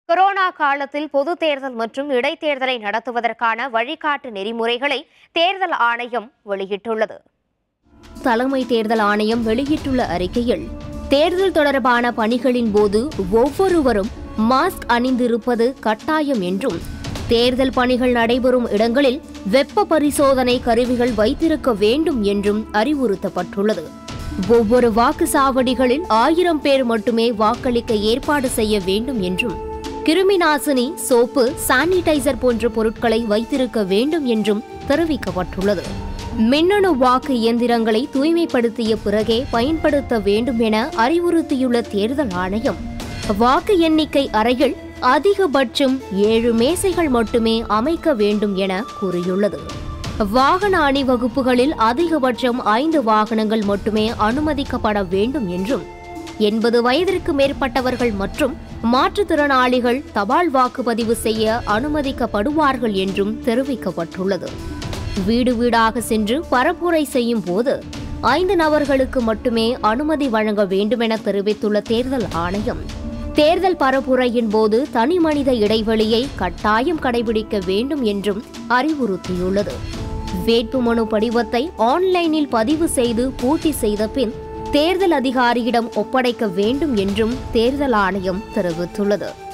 corona காலத்தில் பொது தேர்தல் மற்றும் இடைத்தேர்தலை நடத்துவதற்கான வழிகாட்டு நெறிமுறைகளை தேர்தல் ஆணையம் வெளியிட்டுள்ளது தலைமை தேர்தல் ஆணையம் வெளியிட்டுள்ள அறிக்கையில் தேர்தல் தொடர்பான பணிகளின் போது ஒவ்வொருவரும் மாஸ்க் அணிந்திருப்பது கட்டாயம் என்றும் தேர்தல் பணிகள் நடைபெறும் இடங்களில் வெப்ப பரிசோதனை கருவிகள் வைத்திருக்க வேண்டும் என்றும் அறிவுறுத்தப்பட்டுள்ளது ஒவ்வொரு வாக்குச்சாவடிகளில் ஆயிரம் பேர் மட்டுமே வாக்களிக்க ஏற்பாடு செய்ய வேண்டும் என்றும் கிருமி நாசினி சோப்பு சானிடைசர் போன்ற பொருட்களை வைத்திருக்க வேண்டும் என்றும் தெரிவிக்கப்பட்டுள்ளது மின்னணு வாக்கு இயந்திரங்களை தூய்மைப்படுத்திய பிறகே பயன்படுத்த வேண்டும் என அறிவுறுத்தியுள்ள தேர்தல் ஆணையம் வாக்கு எண்ணிக்கை அறையில் அதிகபட்சம் ஏழு மேசைகள் மட்டுமே அமைக்க வேண்டும் என கூறியுள்ளது வாகன அணிவகுப்புகளில் அதிகபட்சம் ஐந்து வாகனங்கள் மட்டுமே அனுமதிக்கப்பட வேண்டும் என்றும் எண்பது வயதிற்கு மேற்பட்டவர்கள் மற்றும் மாற்றுத்திறனாளிகள் தபால் வாக்குப்பதிவு செய்ய அனுமதிக்கப்படுவார்கள் என்றும் தெரிவிக்கப்பட்டுள்ளது வீடு வீடாக சென்று பரப்புரை செய்யும் போது ஐந்து நபர்களுக்கு மட்டுமே அனுமதி வழங்க வேண்டுமென தெரிவித்துள்ள தேர்தல் ஆணையம் தேர்தல் பரப்புரையின் போது தனி மனித இடைவெளியை கட்டாயம் கடைபிடிக்க வேண்டும் என்றும் அறிவுறுத்தியுள்ளது வேட்புமனு படிவத்தை ஆன்லைனில் பதிவு செய்து பூர்த்தி செய்த பின் தேர்தல் அதிகாரியிடம் ஒப்படைக்க வேண்டும் என்றும் தேர்தல் ஆணையம் தெரிவித்துள்ளது